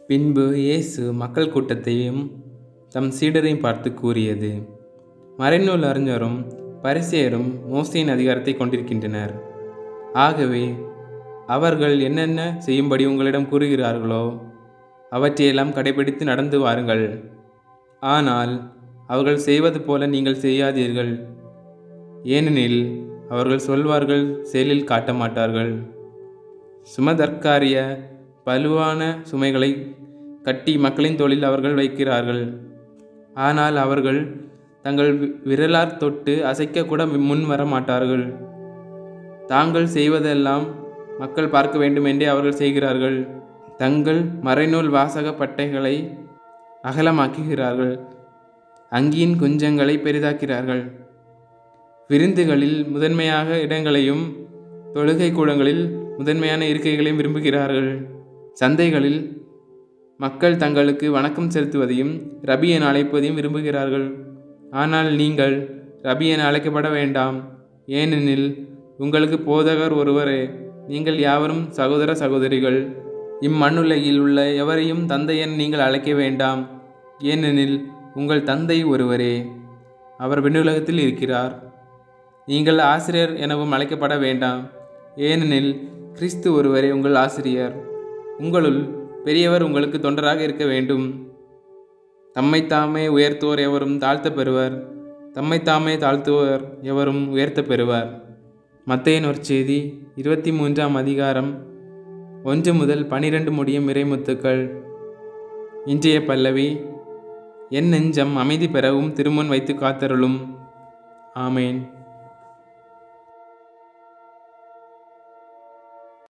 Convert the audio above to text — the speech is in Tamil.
பின்பு இயேசு மக்கள் கூட்டத்தையும் தம் சீடரையும் பார்த்து கூறியது மறைநூல் அறிஞரும் பரிசேயரும் மோசையின் அதிகாரத்தை கொண்டிருக்கின்றனர் ஆகவே அவர்கள் என்னென்ன செய்யும்படி உங்களிடம் கூறுகிறார்களோ அவற்றையெல்லாம் கடைபிடித்து நடந்து வாருங்கள் ஆனால் அவர்கள் செய்வது போல நீங்கள் செய்யாதீர்கள் ஏனெனில் அவர்கள் சொல்வார்கள் செயலில் காட்ட மாட்டார்கள் சுமதற்காரிய பலுவான சுமைகளை கட்டி மக்களின் தோளில் அவர்கள் வைக்கிறார்கள் ஆனால் அவர்கள் தங்கள் வி- விரலார் தொட்டு அசைக்க கூட முன் வர மாட்டார்கள் தாங்கள் செய்வதெல்லாம் மக்கள் பார்க்க வேண்டுமென்றே அவர்கள் செய்கிறார்கள் தங்கள் மறைநூல் வாசக பட்டைகளை அகலமாக்குகிறார்கள் அங்கியின் குஞ்சங்களை பெரிதாக்கிறார்கள் விருந்துகளில் முதன்மையாக இடங்களையும் தொழுகை கூடங்களில் முதன்மையான இருக்கைகளையும் விரும்புகிறார்கள் சந்தைகளில் மக்கள் தங்களுக்கு வணக்கம் செலுத்துவதையும் ரபி என அழைப்பதையும் விரும்புகிறார்கள் ஆனால் நீங்கள் ரபி என அழைக்கப்பட வேண்டாம் ஏனெனில் உங்களுக்கு போதகர் ஒருவரே நீங்கள் யாவரும் சகோதர சகோதரிகள் இம்மண்ணுலகில் உள்ள எவரையும் தந்தை என நீங்கள் அழைக்க வேண்டாம் ஏனெனில் உங்கள் தந்தை ஒருவரே அவர் விண்ணுலகத்தில் இருக்கிறார் நீங்கள் ஆசிரியர் எனவும் அழைக்கப்பட வேண்டாம் ஏனெனில் கிறிஸ்து ஒருவரே உங்கள் ஆசிரியர் உங்களுள் பெரியவர் உங்களுக்கு தொண்டராக இருக்க வேண்டும் தம்மைத்தாமே உயர்த்துவோர் எவரும் தாழ்த்தப் பெறுவர் தம்மைத்தாமே தாழ்த்துவோர் எவரும் உயர்த்தப் பெறுவர் மத்தேயன் ஒரு செய்தி இருபத்தி மூன்றாம் அதிகாரம் ஒன்று முதல் பனிரெண்டு முடியும் இறைமுத்துக்கள் இன்றைய பல்லவி என் நெஞ்சம் அமைதி பெறவும் திருமுன் வைத்து காத்தருளும் ஆமேன்